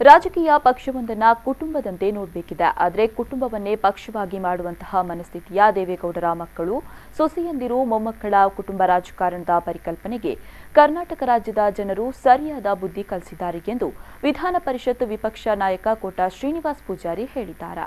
ರಾಜಕೀಯ ಪಕ್ಷವೊಂದನ್ನ ಕುಟುಂಬದಂತೆ ನೋಡಬೇಕಿದೆ ಆದರೆ ಕುಟುಂಬವನ್ನೇ ಪಕ್ಷವಾಗಿ ಮಾಡುವಂತಹ ಮನಸ್ಥಿತಿಯ ದೇವೇಗೌಡರ ಮಕ್ಕಳು ಸೊಸೆಯಂದಿರು ಮೊಮ್ಮಕ್ಕಳ ಕುಟುಂಬ ರಾಜಕಾರಣದ ಪರಿಕಲ್ಪನೆಗೆ ಕರ್ನಾಟಕ ರಾಜ್ಯದ ಜನರು ಸರಿಯಾದ ಬುದ್ಧಿ ಕಲಿಸಿದ್ದಾರೆ ಎಂದು ವಿಧಾನ ಪರಿಷತ್ ವಿಪಕ್ಷ ನಾಯಕ ಕೋಟ ಶ್ರೀನಿವಾಸ್ ಪೂಜಾರಿ ಹೇಳಿದ್ದಾರೆ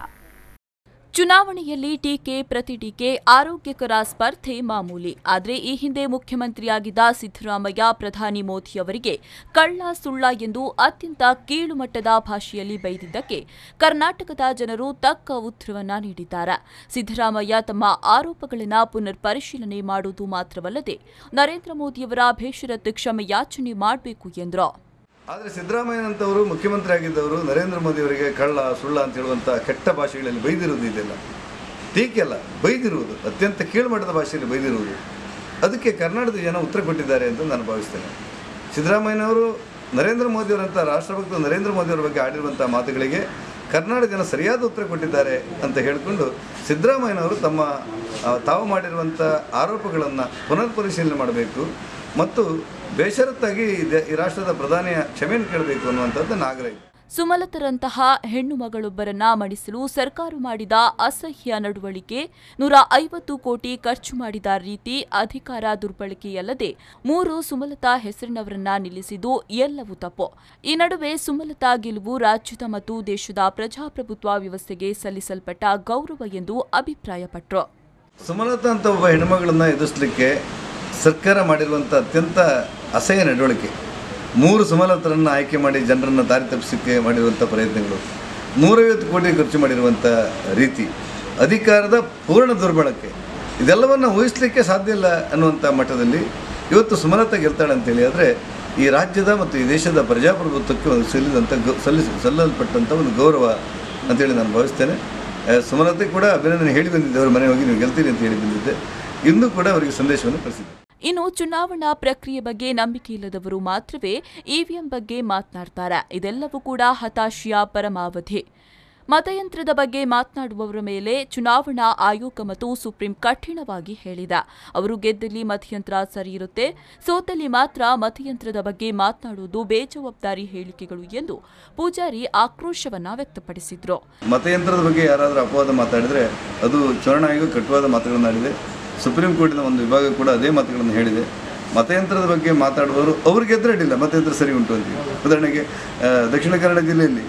ಚುನಾವಣೆಯಲ್ಲಿ ಟೀಕೆ ಪ್ರತಿ ಟೀಕೆ ಆರೋಗ್ಯಕರ ಸ್ಪರ್ಧೆ ಮಾಮೂಲಿ ಆದರೆ ಈ ಹಿಂದೆ ಮುಖ್ಯಮಂತ್ರಿಯಾಗಿದ್ದ ಸಿದ್ದರಾಮಯ್ಯ ಪ್ರಧಾನಿ ಮೋದಿ ಅವರಿಗೆ ಕಳ್ಳ ಸುಳ್ಳ ಎಂದು ಅತ್ಯಂತ ಕೀಳುಮಟ್ಟದ ಭಾಷೆಯಲ್ಲಿ ಬೈದಿದ್ದಕ್ಕೆ ಕರ್ನಾಟಕದ ಜನರು ತಕ್ಕ ಉತ್ತರವನ್ನ ನೀಡಿದ್ದಾರೆ ಸಿದ್ದರಾಮಯ್ಯ ತಮ್ಮ ಆರೋಪಗಳನ್ನು ಪುನರ್ ಪರಿಶೀಲನೆ ಮಾಡುವುದು ಮಾತ್ರವಲ್ಲದೆ ನರೇಂದ್ರ ಮೋದಿಯವರ ಬೇಷರತ್ ಕ್ಷಮೆಯಾಚನೆ ಮಾಡಬೇಕು ಎಂದರು ಆದರೆ ಸಿದ್ದರಾಮಯ್ಯನಂತವರು ಮುಖ್ಯಮಂತ್ರಿ ಆಗಿದ್ದವರು ನರೇಂದ್ರ ಮೋದಿ ಅವರಿಗೆ ಕಳ್ಳ ಸುಳ್ಳ ಅಂತ ಹೇಳುವಂಥ ಕೆಟ್ಟ ಭಾಷೆಗಳಲ್ಲಿ ಬೈದಿರುವುದು ಇದೆಲ್ಲ ಟೀಕೆ ಅಲ್ಲ ಬೈದಿರುವುದು ಅತ್ಯಂತ ಕೀಳುಮಟ್ಟದ ಭಾಷೆಯಲ್ಲಿ ಬೈದಿರುವುದು ಅದಕ್ಕೆ ಕರ್ನಾಟಕದ ಜನ ಉತ್ತರ ಕೊಟ್ಟಿದ್ದಾರೆ ಅಂತ ನಾನು ಭಾವಿಸ್ತೇನೆ ಸಿದ್ದರಾಮಯ್ಯನವರು ನರೇಂದ್ರ ಮೋದಿಯವರಂಥ ರಾಷ್ಟ್ರಭಕ್ತ ನರೇಂದ್ರ ಮೋದಿಯವರ ಬಗ್ಗೆ ಆಡಿರುವಂಥ ಮಾತುಗಳಿಗೆ ಕರ್ನಾಟಕ ಜನ ಸರಿಯಾದ ಉತ್ತರ ಕೊಟ್ಟಿದ್ದಾರೆ ಅಂತ ಹೇಳಿಕೊಂಡು ಸಿದ್ದರಾಮಯ್ಯನವರು ತಮ್ಮ ಆ, ತಾವು ಮಾಡಿರುವಂಥ ಆರೋಪಗಳನ್ನು ಪುನರ್ ಪರಿಶೀಲನೆ ಮಾಡಬೇಕು ಮತ್ತು ಬೇಷರತ್ತಾಗಿ ಈ ದೇ- ಈ ರಾಷ್ಟ್ರದ ಪ್ರಧಾನಿಯ ಕ್ಷಮೆಯನ್ನು ಕೇಳಬೇಕು ಅನ್ನುವಂಥದ್ದು ನನ್ನ ಆಗ್ರಹ ಇದೆ. ಸುಮಲತರಂತಹ ಹೆಣ್ಣು ಮಗಳೊಬ್ಬರನ್ನ ಮಡಿಸಲು ಸರ್ಕಾರ ಮಾಡಿದ ಅಸಹ್ಯ ನಡವಳಿಕೆ ನೂರ ಐವತ್ತು ಕೋಟಿ ಖರ್ಚು ಮಾಡಿದ ರೀತಿ ಅಧಿಕಾರ ದುರ್ಬಳಕೆಯಲ್ಲದೆ ಮೂರು ಸುಮಲತಾ ಹೆಸರಿನವರನ್ನ ನಿಲ್ಲಿಸಿದ್ದು ಎಲ್ಲವೂ ತಪ್ಪು ಈ ನಡುವೆ ಸುಮಲತಾ ಗೆಲುವು ರಾಜ್ಯದ ಮತ್ತು ದೇಶದ ಪ್ರಜಾಪ್ರಭುತ್ವ ವ್ಯವಸ್ಥೆಗೆ ಸಲ್ಲಿಸಲ್ಪಟ್ಟ ಗೌರವ ಎಂದು ಅಭಿಪ್ರಾಯಪಟ್ಟರು ಸುಮಲತಾ ಅಂತ ಒಬ್ಬ ಹೆಣ್ಮಗಳನ್ನು ಎದುರಿಸಲಿಕ್ಕೆ ಸರ್ಕಾರ ಮಾಡಿರುವಂಥ ಅತ್ಯಂತ ಅಸಹ್ಯ ನಡವಳಿಕೆ ಮೂರು ಸುಮಲತರನ್ನು ಆಯ್ಕೆ ಮಾಡಿ ಜನರನ್ನು ದಾರಿ ತಪ್ಪಿಸಲಿಕ್ಕೆ ಮಾಡಿರುವಂಥ ಪ್ರಯತ್ನಗಳು ನೂರೈವತ್ತು ಕೋಟಿ ಖರ್ಚು ಮಾಡಿರುವಂಥ ರೀತಿ ಅಧಿಕಾರದ ಪೂರ್ಣ ದುರ್ಬಳಕೆ ಇದೆಲ್ಲವನ್ನು ಊಹಿಸಲಿಕ್ಕೆ ಸಾಧ್ಯ ಇಲ್ಲ ಅನ್ನುವಂಥ ಮಟ್ಟದಲ್ಲಿ ಇವತ್ತು ಸುಮಲತಾ ಗೆಲ್ತಾಳೆ ಅಂತೇಳಿ ಆದರೆ ಈ ರಾಜ್ಯದ ಮತ್ತು ಈ ದೇಶದ ಪ್ರಜಾಪ್ರಭುತ್ವಕ್ಕೆ ಒಂದು ಸಲ್ಲಿದಂಥ ಗೌ ಸಲ್ಲಿಸ ಸಲ್ಲಲ್ಪಟ್ಟಂಥ ಒಂದು ಗೌರವ ಅಂತೇಳಿ ನಾನು ಭಾವಿಸ್ತೇನೆ ಆ, ಸುಮಲತೆ ಕೂಡ ಅಭಿನಂದನೆ ಹೇಳಿ ಬಂದಿದ್ದೆ ಅವ್ರ ಮನೆ ಹೋಗಿ ನೀವು ಗೆಲ್ತೀರಿ ಅಂತ ಹೇಳಿ ಬಂದಿದ್ದೆ ಇಂದು ಕೂಡ ಅವರಿಗೆ ಸಂದೇಶವನ್ನು ಕಳಿಸಿದ್ದೆ ಇನ್ನು ಚುನಾವಣಾ ಪ್ರಕ್ರಿಯೆ ಬಗ್ಗೆ ನಂಬಿಕೆ ಇಲ್ಲದವರು ಮಾತ್ರವೇ ಇವಿಎಂ ಬಗ್ಗೆ ಮಾತನಾಡ್ತಾರೆ ಇದೆಲ್ಲವೂ ಕೂಡ ಹತಾಶೆಯ ಪರಮಾವಧಿ ಮತಯಂತ್ರದ ಬಗ್ಗೆ ಮಾತನಾಡುವವರ ಮೇಲೆ ಚುನಾವಣಾ ಆಯೋಗ ಮತ್ತು ಸುಪ್ರೀಂ ಕಠಿಣವಾಗಿ ಹೇಳಿದ ಅವರು ಗೆದ್ದಲ್ಲಿ ಮತಯಂತ್ರ ಸರಿ ಇರುತ್ತೆ ಸೋತಲ್ಲಿ ಮಾತ್ರ ಮತಯಂತ್ರದ ಬಗ್ಗೆ ಮಾತನಾಡುವುದು ಬೇಜವಾಬ್ದಾರಿ ಹೇಳಿಕೆಗಳು ಎಂದು ಪೂಜಾರಿ ಆಕ್ರೋಶವನ್ನ ವ್ಯಕ್ತಪಡಿಸಿದ್ರು ಮತಯಂತ್ರದ ಬಗ್ಗೆ ಯಾರಾದರೂ ಅಪವಾದ ಮಾತಾಡಿದರೆ ಅದು ಚುನಾವಣಾ ಆಯೋಗ ಕಟುವಾದ ಮಾತುಗಳನ್ನಾಡಿದೆ ಸುಪ್ರೀಂ ಕೋರ್ಟಿನ ಒಂದು ವಿಭಾಗ ಕೂಡ ಅದೇ ಮಾತುಗಳನ್ನು ಹೇಳಿದೆ ಮತಯಂತ್ರದ ಬಗ್ಗೆ ಮಾತಾಡುವವರು ಅವ್ರಿಗೆ ಎದುರಡಿಲ್ಲ ಮತಯಂತ್ರ ಸರಿ ಉಂಟು ಅಂತ ಉದಾಹರಣೆಗೆ ಆ, ದಕ್ಷಿಣ ಕನ್ನಡ ಜಿಲ್ಲೆಯಲ್ಲಿ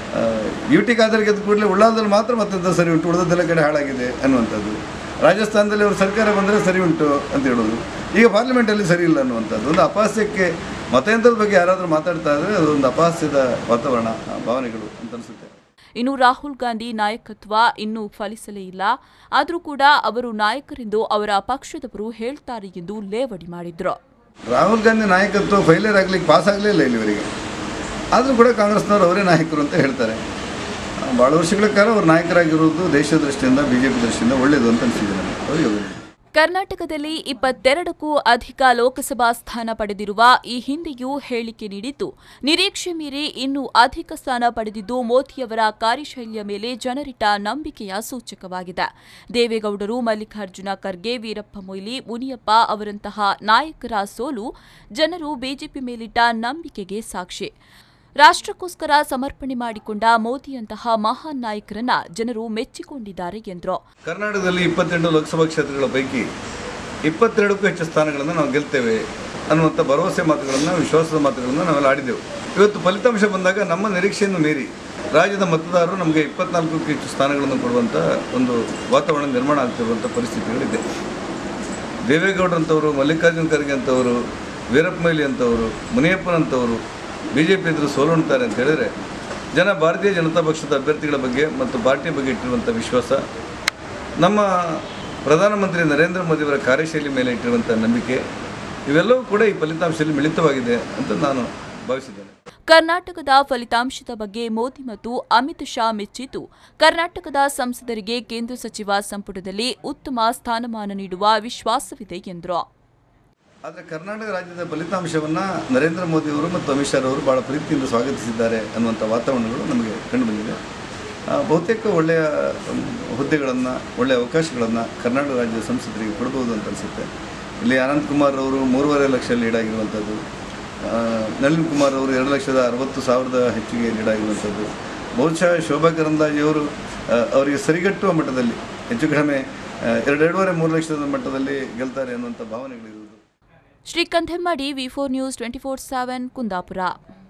ಯು ಟಿ ಖಾದರ್ ಗೆದ್ದ ಕೂಡಲೇ ಉಳ್ಳಾಲದಲ್ಲಿ ಮಾತ್ರ ಮತಯಂತ್ರ ಸರಿ ಉಂಟು ಉಳಿದದ್ದೆಲ್ಲ ಕಡೆ ಹಾಳಾಗಿದೆ ಅನ್ನುವಂಥದ್ದು ರಾಜಸ್ಥಾನದಲ್ಲಿ ಅವರು ಸರ್ಕಾರ ಬಂದರೆ ಸರಿ ಉಂಟು ಅಂತ ಹೇಳೋದು ಈಗ ಪಾರ್ಲಿಮೆಂಟಲ್ಲಿ ಸರಿ ಇಲ್ಲ ಅನ್ನುವಂಥದ್ದು ಒಂದು ಅಪಹಾಸ್ಯಕ್ಕೆ ಮತಯಂತ್ರದ ಬಗ್ಗೆ ಯಾರಾದರೂ ಮಾತಾಡ್ತಾ ಇದ್ದರೆ ಅದೊಂದು ಅಪಹಾಸ್ಯದ ವಾತಾವರಣ ಆ, ಭಾವನೆಗಳು ಅಂತ ಅನಿಸುತ್ತೆ ಇನ್ನು ರಾಹುಲ್ ಗಾಂಧಿ ನಾಯಕತ್ವ ಇನ್ನೂ ಫಲಿಸಲೇ ಇಲ್ಲ ಆದರೂ ಕೂಡ ಅವರು ನಾಯಕರೆಂದು ಅವರ ಪಕ್ಷದವರು ಹೇಳ್ತಾರೆ ಎಂದು ಲೇವಡಿ ಮಾಡಿದ್ರು ರಾಹುಲ್ ಗಾಂಧಿ ನಾಯಕತ್ವ ಫೈಲಿಯರ್ ಆಗ್ಲಿಕ್ಕೆ ಪಾಸ್ ಆಗಲೇ ಇಲ್ಲ ಇಲ್ಲಿವರೆಗೆ ಆದರೂ ಕೂಡ ಕಾಂಗ್ರೆಸ್ನವರು ಅವರೇ ನಾಯಕರು ಅಂತ ಹೇಳ್ತಾರೆ ಆ, ಭಾಳ ವರ್ಷಗಳ ಕಾಲ ಅವರು ನಾಯಕರಾಗಿರುವುದು ದೇಶದ ದೃಷ್ಟಿಯಿಂದ ಬಿ ಜೆ ಪಿ ದೃಷ್ಟಿಯಿಂದ ಒಳ್ಳೆಯದು ಅಂತ ಅನಿಸಿದೆ ನನಗೆ ಅವರಿಗೆ ಒಳ್ಳೆಯದು. ಕರ್ನಾಟಕದಲ್ಲಿ ಇಪ್ಪತ್ತೆರಡಕ್ಕೂ ಅಧಿಕ ಲೋಕಸಭಾ ಸ್ಥಾನ ಪಡೆದಿರುವ ಈ ಹಿಂದೆಯೂ ಹೇಳಿಕೆ ನೀಡಿದ್ದು ನಿರೀಕ್ಷೆ ಮೀರಿ ಇನ್ನೂ ಅಧಿಕ ಸ್ಥಾನ ಪಡೆದಿದ್ದು ಮೋದಿಯವರ ಕಾರ್ಯಶೈಲಿಯ ಮೇಲೆ ಜನರಿಟ್ಟ ನಂಬಿಕೆಯ ಸೂಚಕವಾಗಿದೆ ದೇವೇಗೌಡರು ಮಲ್ಲಿಕಾರ್ಜುನ ಖರ್ಗೆ ವೀರಪ್ಪ ಮೊಯ್ಲಿ ಮುನಿಯಪ್ಪ ಅವರಂತಹ ನಾಯಕರ ಸೋಲು ಜನರು ಬಿಜೆಪಿ ಮೇಲಿಟ್ಟ ನಂಬಿಕೆಗೆ ಸಾಕ್ಷಿ ರಾಷ್ಟ್ರಕ್ಕೋಸ್ಕರ ಸಮರ್ಪಣೆ ಮಾಡಿಕೊಂಡ ಮೋದಿಯಂತಹ ಮಹಾನ್ ನಾಯಕರನ್ನ ಜನರು ಮೆಚ್ಚಿಕೊಂಡಿದ್ದಾರೆ ಎಂದರು ಕರ್ನಾಟಕದಲ್ಲಿ ಇಪ್ಪತ್ತೆಂಟು ಲೋಕಸಭಾ ಕ್ಷೇತ್ರಗಳ ಪೈಕಿ ಇಪ್ಪತ್ತೆರಡಕ್ಕೂ ಹೆಚ್ಚು ಸ್ಥಾನಗಳನ್ನು ನಾವು ಗೆಲ್ತೇವೆ ಅನ್ನುವಂಥ ಭರವಸೆ ಮಾತುಗಳನ್ನು ವಿಶ್ವಾಸದ ಮಾತುಗಳನ್ನು ನಾವೆಲ್ಲ ಆಡಿದೆವು ಇವತ್ತು ಫಲಿತಾಂಶ ಬಂದಾಗ ನಮ್ಮ ನಿರೀಕ್ಷೆಯನ್ನು ಮೀರಿ ರಾಜ್ಯದ ಮತದಾರರು ನಮಗೆ ಇಪ್ಪತ್ನಾಲ್ಕಕ್ಕೂ ಹೆಚ್ಚು ಸ್ಥಾನಗಳನ್ನು ಕೊಡುವಂಥ ಒಂದು ವಾತಾವರಣ ನಿರ್ಮಾಣ ಆಗ್ತಿರುವಂಥ ಪರಿಸ್ಥಿತಿಗಳಿದೆ ದೇವೇಗೌಡರಂಥವರು ಮಲ್ಲಿಕಾರ್ಜುನ ಖರ್ಗೆ ಅಂತವರು ವೀರಪ್ಪ ಮೊಯ್ಲಿ ಅಂತವರು ಮುನಿಯಪ್ಪನಂತವರು ಬಿ ಜೆ ಪಿ ಎದುರು ಸೋಲುಣ್ತಾರೆ ಅಂತ ಹೇಳಿದರೆ ಜನ ಭಾರತೀಯ ಜನತಾ ಪಕ್ಷದ ಅಭ್ಯರ್ಥಿಗಳ ಬಗ್ಗೆ ಮತ್ತು ಪಾರ್ಟಿಯ ಬಗ್ಗೆ ಇಟ್ಟಿರುವಂಥ ವಿಶ್ವಾಸ ನಮ್ಮ ಪ್ರಧಾನಮಂತ್ರಿ ನರೇಂದ್ರ ಮೋದಿಯವರ ಕಾರ್ಯಶೈಲಿ ಮೇಲೆ ಇಟ್ಟಿರುವಂಥ ನಂಬಿಕೆ ಇವೆಲ್ಲವೂ ಕೂಡ ಈ ಫಲಿತಾಂಶದಲ್ಲಿ ಮಿಳಿತವಾಗಿದೆ ಅಂತ ನಾನು ಭಾವಿಸಿದ್ದೇನೆ ಕರ್ನಾಟಕದ ಫಲಿತಾಂಶದ ಬಗ್ಗೆ ಮೋದಿ ಮತ್ತು ಅಮಿತ್ ಶಾ ಮೆಚ್ಚಿದ್ದು ಕರ್ನಾಟಕದ ಸಂಸದರಿಗೆ ಕೇಂದ್ರ ಸಚಿವ ಸಂಪುಟದಲ್ಲಿ ಉತ್ತಮ ಸ್ಥಾನಮಾನ ನೀಡುವ ವಿಶ್ವಾಸವಿದೆ ಎಂದರು ಆದರೆ ಕರ್ನಾಟಕ ರಾಜ್ಯದ ಫಲಿತಾಂಶವನ್ನು ನರೇಂದ್ರ ಮೋದಿಯವರು ಮತ್ತು ಅಮಿತ್ ಶಾ ಅವರು ಭಾಳ ಪ್ರೀತಿಯಿಂದ ಸ್ವಾಗತಿಸಿದ್ದಾರೆ ಅನ್ನುವಂಥ ವಾತಾವರಣಗಳು ನಮಗೆ ಕಂಡುಬಂದಿದೆ ಆ, ಬಹುತೇಕ ಒಳ್ಳೆಯ ಹುದ್ದೆಗಳನ್ನು ಒಳ್ಳೆಯ ಅವಕಾಶಗಳನ್ನು ಕರ್ನಾಟಕ ರಾಜ್ಯದ ಸಂಸದರಿಗೆ ಕೊಡಬಹುದು ಅಂತ ಅನಿಸುತ್ತೆ ಇಲ್ಲಿ ಅನಂತ್ ಕುಮಾರ್ ಅವರು ಮೂರುವರೆ ಲಕ್ಷ ಲೀಡ್ ಆಗಿರುವಂಥದ್ದು ಆ, ನಳಿನ್ ಕುಮಾರ್ ಅವರು ಎರಡು ಲಕ್ಷದ ಅರವತ್ತು ಸಾವಿರದ ಹೆಚ್ಚಿಗೆ ಲೀಡ್ ಆಗಿರುವಂಥದ್ದು ಬಹುಶಃ ಶೋಭಾ ಕರಂದಾಜೆಯವರು ಆ, ಅವರಿಗೆ ಸರಿಗಟ್ಟುವ ಮಟ್ಟದಲ್ಲಿ ಹೆಚ್ಚು ಕಡಿಮೆ ಆ, ಎರಡೆರಡೂವರೆ ಮೂರು ಲಕ್ಷದ ಮಟ್ಟದಲ್ಲಿ ಗೆಲ್ತಾರೆ ಅನ್ನುವಂಥ ಭಾವನೆಗಳಿರುವುದು ಶ್ರೀಕಂಠೆಮ್ಮಡಿ V four news twenty four seven Kundapura